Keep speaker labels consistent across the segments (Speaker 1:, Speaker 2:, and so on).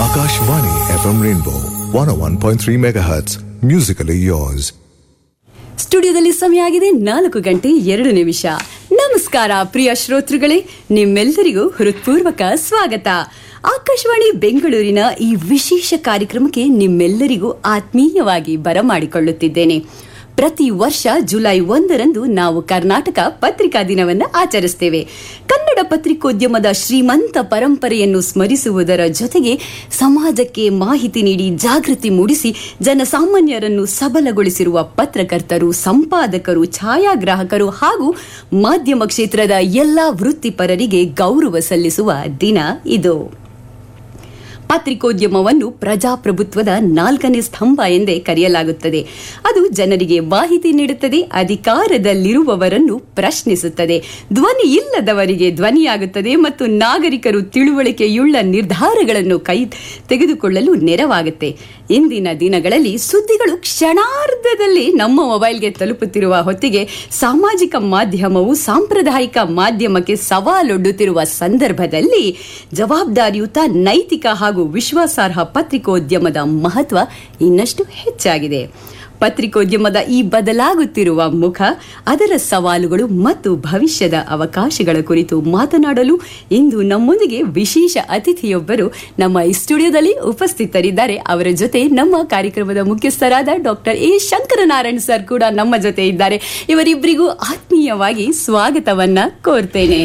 Speaker 1: Akashvani FM Rainbow 101.3 MHz. Musically yours.
Speaker 2: ಸ್ಟುಡಿಯೋದಲ್ಲಿ ಸಮಯ ಆಗಿದೆ ನಾಲ್ಕು ಗಂಟೆ ಎರಡು ನಿಮಿಷ ನಮಸ್ಕಾರ ಪ್ರಿಯ ಶ್ರೋತೃಗಳೇ ನಿಮ್ಮೆಲ್ಲರಿಗೂ ಹೃತ್ಪೂರ್ವಕ ಸ್ವಾಗತ ಆಕಾಶವಾಣಿ ಬೆಂಗಳೂರಿನ ಈ ವಿಶೇಷ ಕಾರ್ಯಕ್ರಮಕ್ಕೆ ನಿಮ್ಮೆಲ್ಲರಿಗೂ ಆತ್ಮೀಯವಾಗಿ ಬರಮಾಡಿಕೊಳ್ಳುತ್ತಿದ್ದೇನೆ ಪ್ರತಿ ವರ್ಷ ಜುಲೈ ಒಂದರಂದು ನಾವು ಕರ್ನಾಟಕ ಪತ್ರಿಕಾ ದಿನವನ್ನು ಆಚರಿಸ್ತೇವೆ ಕನ್ನಡ ಪತ್ರಿಕೋದ್ಯಮದ ಶ್ರೀಮಂತ ಪರಂಪರೆಯನ್ನು ಸ್ಮರಿಸುವುದರ ಜೊತೆಗೆ ಸಮಾಜಕ್ಕೆ ಮಾಹಿತಿ ನೀಡಿ ಜಾಗೃತಿ ಮೂಡಿಸಿ ಜನಸಾಮಾನ್ಯರನ್ನು ಸಬಲಗೊಳಿಸಿರುವ ಪತ್ರಕರ್ತರು ಸಂಪಾದಕರು ಛಾಯಾಗ್ರಾಹಕರು ಹಾಗೂ ಮಾಧ್ಯಮ ಕ್ಷೇತ್ರದ ಎಲ್ಲಾ ವೃತ್ತಿಪರರಿಗೆ ಗೌರವ ಸಲ್ಲಿಸುವ ದಿನ ಇದು ಪತ್ರಿಕೋದ್ಯಮವನ್ನು ಪ್ರಜಾಪ್ರಭುತ್ವದ ನಾಲ್ಕನೇ ಸ್ತಂಭ ಎಂದೇ ಕರೆಯಲಾಗುತ್ತದೆ ಅದು ಜನರಿಗೆ ಮಾಹಿತಿ ನೀಡುತ್ತದೆ ಅಧಿಕಾರದಲ್ಲಿರುವವರನ್ನು ಪ್ರಶ್ನಿಸುತ್ತದೆ ಧ್ವನಿ ಇಲ್ಲದವರಿಗೆ ಧ್ವನಿಯಾಗುತ್ತದೆ ಮತ್ತು ನಾಗರಿಕರು ತಿಳುವಳಿಕೆಯುಳ್ಳ ನಿರ್ಧಾರಗಳನ್ನು ಕೈ ತೆಗೆದುಕೊಳ್ಳಲು ನೆರವಾಗುತ್ತೆ ಇಂದಿನ ದಿನಗಳಲ್ಲಿ ಸುದ್ದಿಗಳು ಕ್ಷಣಾರ್ಧದಲ್ಲಿ ನಮ್ಮ ಮೊಬೈಲ್ಗೆ ತಲುಪುತ್ತಿರುವ ಹೊತ್ತಿಗೆ ಸಾಮಾಜಿಕ ಮಾಧ್ಯಮವು ಸಾಂಪ್ರದಾಯಿಕ ಮಾಧ್ಯಮಕ್ಕೆ ಸವಾಲೊಡ್ಡುತ್ತಿರುವ ಸಂದರ್ಭದಲ್ಲಿ ಜವಾಬ್ದಾರಿಯುತ ನೈತಿಕ ಹಾಗೂ ವಿಶ್ವಾಸಾರ್ಹ ಪತ್ರಿಕೋದ್ಯಮದ ಮಹತ್ವ ಇನ್ನಷ್ಟು ಹೆಚ್ಚಾಗಿದೆ ಪತ್ರಿಕೋದ್ಯಮದ ಈ ಬದಲಾಗುತ್ತಿರುವ ಮುಖ ಅದರ ಸವಾಲುಗಳು ಮತ್ತು ಭವಿಷ್ಯದ ಅವಕಾಶಗಳ ಕುರಿತು ಮಾತನಾಡಲು ಇಂದು ನಮ್ಮೊಂದಿಗೆ ವಿಶೇಷ ಅತಿಥಿಯೊಬ್ಬರು ನಮ್ಮ ಈ ಸ್ಟುಡಿಯೋದಲ್ಲಿ ಉಪಸ್ಥಿತರಿದ್ದಾರೆ ಅವರ ಜೊತೆ ನಮ್ಮ ಕಾರ್ಯಕ್ರಮದ ಮುಖ್ಯಸ್ಥರಾದ ಡಾಕ್ಟರ್ ಎ ಶಂಕರನಾರಾಯಣ್ ಸರ್ ಕೂಡ ನಮ್ಮ ಜೊತೆ ಇದ್ದಾರೆ ಇವರಿಬ್ಬರಿಗೂ ಆತ್ಮೀಯವಾಗಿ ಸ್ವಾಗತವನ್ನ ಕೋರ್ತೇನೆ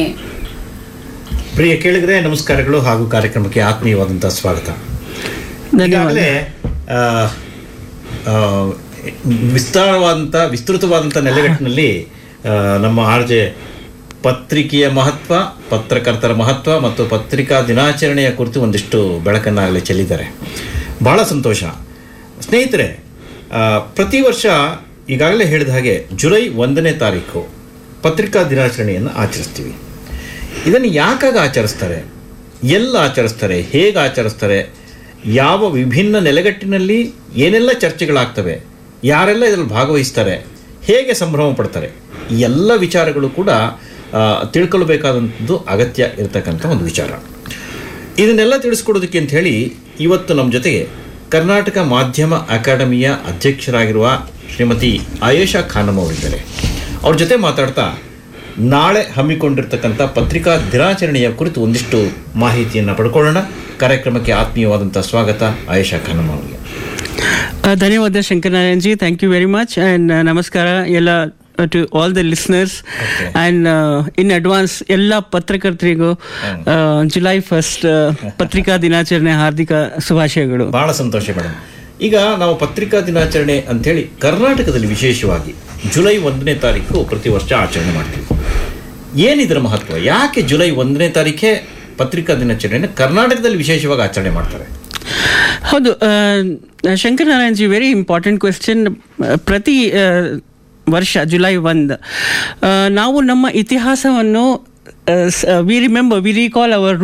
Speaker 3: ಪ್ರಿಯ ಕೇಳಿದ್ರೆ ನಮಸ್ಕಾರಗಳು ಹಾಗೂ ಕಾರ್ಯಕ್ರಮಕ್ಕೆ ಆತ್ಮೀಯವಾದಂಥ ಸ್ವಾಗತ ಈಗಾಗಲೇ ಆ, ಆ, ವಿಸ್ತಾರವಾದಂಥ ವಿಸ್ತೃತವಾದಂಥ ನೆಲೆಗಟ್ಟಿನಲ್ಲಿ ಆ, ನಮ್ಮ ಆರ್ಜೆ ಪತ್ರಿಕೆಯ ಮಹತ್ವ ಪತ್ರಕರ್ತರ ಮಹತ್ವ ಮತ್ತು ಪತ್ರಿಕಾ ದಿನಾಚರಣೆಯ ಕುರಿತು ಒಂದಿಷ್ಟು ಬೆಳಕನ್ನಾಗಲೇ ಚೆಲ್ಲಿದ್ದಾರೆ ಬಹಳ ಸಂತೋಷ ಸ್ನೇಹಿತರೆ ಆ, ಪ್ರತಿ ವರ್ಷ ಈಗಾಗಲೇ ಹೇಳಿದ ಹಾಗೆ ಜುಲೈ ಒಂದನೇ ತಾರೀಕು ಪತ್ರಿಕಾ ದಿನಾಚರಣೆಯನ್ನು ಆಚರಿಸ್ತೀವಿ ಇದನ್ನು ಯಾಕಾಗ ಆಚರಿಸ್ತಾರೆ ಎಲ್ಲ ಆಚರಿಸ್ತಾರೆ ಹೇಗೆ ಆಚರಿಸ್ತಾರೆ ಯಾವ ವಿಭಿನ್ನ ನೆಲೆಗಟ್ಟಿನಲ್ಲಿ ಏನೆಲ್ಲ ಚರ್ಚೆಗಳಾಗ್ತವೆ ಯಾರೆಲ್ಲ ಇದರಲ್ಲಿ ಭಾಗವಹಿಸ್ತಾರೆ ಹೇಗೆ ಸಂಭ್ರಮ ಪಡ್ತಾರೆ ಈ ಎಲ್ಲ ವಿಚಾರಗಳು ಕೂಡ ಆ, ತಿಳ್ಕೊಳ್ಬೇಕಾದಂಥದ್ದು ಅಗತ್ಯ ಇರತಕ್ಕಂಥ ಒಂದು ವಿಚಾರ ಇದನ್ನೆಲ್ಲ ತಿಳಿಸ್ಕೊಡೋದಕ್ಕೆ ಅಂತ ಹೇಳಿ ಇವತ್ತು ನಮ್ಮ ಜೊತೆಗೆ ಕರ್ನಾಟಕ ಮಾಧ್ಯಮ ಅಕಾಡೆಮಿಯ ಅಧ್ಯಕ್ಷರಾಗಿರುವ ಶ್ರೀಮತಿ ಆಯೇಷಾ ಖಾನಮ್ ಅವರಿದ್ದಾರೆ ಅವ್ರ ಜೊತೆ ಮಾತಾಡ್ತಾ ನಾಳೆ ಹಮ್ಮಿಕೊಂಡಿರ್ತಕ್ಕಂಥ ಪತ್ರಿಕಾ ದಿನಾಚರಣೆಯ ಕುರಿತು ಒಂದಿಷ್ಟು ಮಾಹಿತಿಯನ್ನು ಪಡ್ಕೊಳ್ಳೋಣ ಕಾರ್ಯಕ್ರಮಕ್ಕೆ ಆತ್ಮೀಯವಾದಂಥ ಸ್ವಾಗತ ಆಯೇಷಾ ಖಾನಮ್ ಅವರಿಗೆ
Speaker 4: Uh, ಧನ್ಯವಾದ Shankaranarayan ji thank you very much and ನಮಸ್ಕಾರ ಎಲ್ಲ to all the listeners
Speaker 3: Okay.
Speaker 4: And in advance ಎಲ್ಲ ಪತ್ರಕರ್ತರಿಗೂ ಜುಲೈ ಫಸ್ಟ್ ಪತ್ರಿಕಾ ದಿನಾಚರಣೆ ಹಾರ್ದಿಕ ಶುಭಾಶಯಗಳು
Speaker 3: ಬಹಳ ಸಂತೋಷ ಮೇಡಮ್ ಈಗ ನಾವು ಪತ್ರಿಕಾ ದಿನಾಚರಣೆ ಅಂಥೇಳಿ ಕರ್ನಾಟಕದಲ್ಲಿ ವಿಶೇಷವಾಗಿ ಜುಲೈ ಒಂದನೇ ತಾರೀಕು ಪ್ರತಿ ವರ್ಷ ಆಚರಣೆ ಮಾಡ್ತೀವಿ ಏನಿದರ ಮಹತ್ವ ಯಾಕೆ ಜುಲೈ ಒಂದನೇ ತಾರೀಖೇ ಪತ್ರಿಕಾ ದಿನಾಚರಣೆಯನ್ನು ಕರ್ನಾಟಕದಲ್ಲಿ ವಿಶೇಷವಾಗಿ ಆಚರಣೆ ಮಾಡ್ತಾರೆ
Speaker 4: ಹೌದು Shankaranarayan ji very important question ಪ್ರತಿ ಆ, ವರ್ಷ ಜುಲೈ ಒಂದು ಆ, ನಾವು ನಮ್ಮ ಇತಿಹಾಸವನ್ನು we remember we recall hour